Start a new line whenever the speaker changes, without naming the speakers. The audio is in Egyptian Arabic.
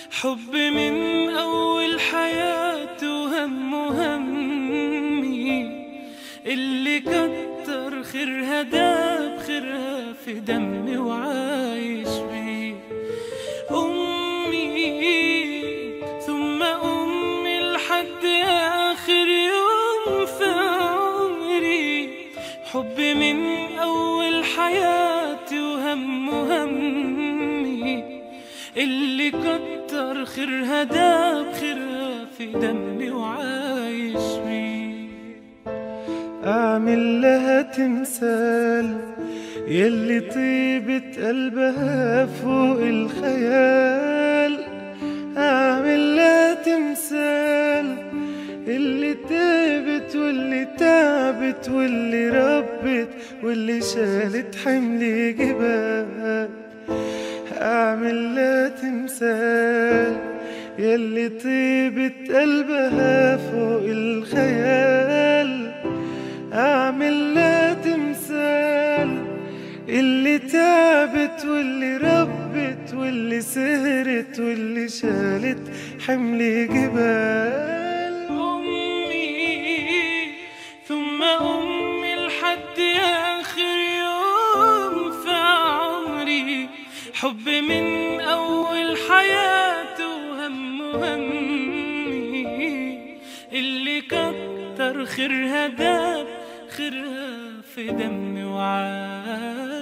حب من أول حياته هم همي اللي كتر خيرها داب خيرها في دمي وعايش بيه أمي ثم أمي لحد آخر يوم في عمري حب من أول حياتي وهم همي اللي كتر خيرها داب خيرها في دمي وعايش بيه
أعمل لها تمثال يلي طيبة قلبها فوق الخيال أعمل لها تمثال اللي تعبت واللي تعبت واللي ربت واللي شالت حمل جبال أعمل لها تمثال يلي طيبة قلبها فوق الخيال أعمل لها تمثال اللي تعبت واللي ربت واللي سهرت واللي شالت حمل جبال
أمي ثم أمي لحد آخر يوم في عمري حب من أول حياته وهم همي اللي كتر خيرها داب خيرها في دمي وعاش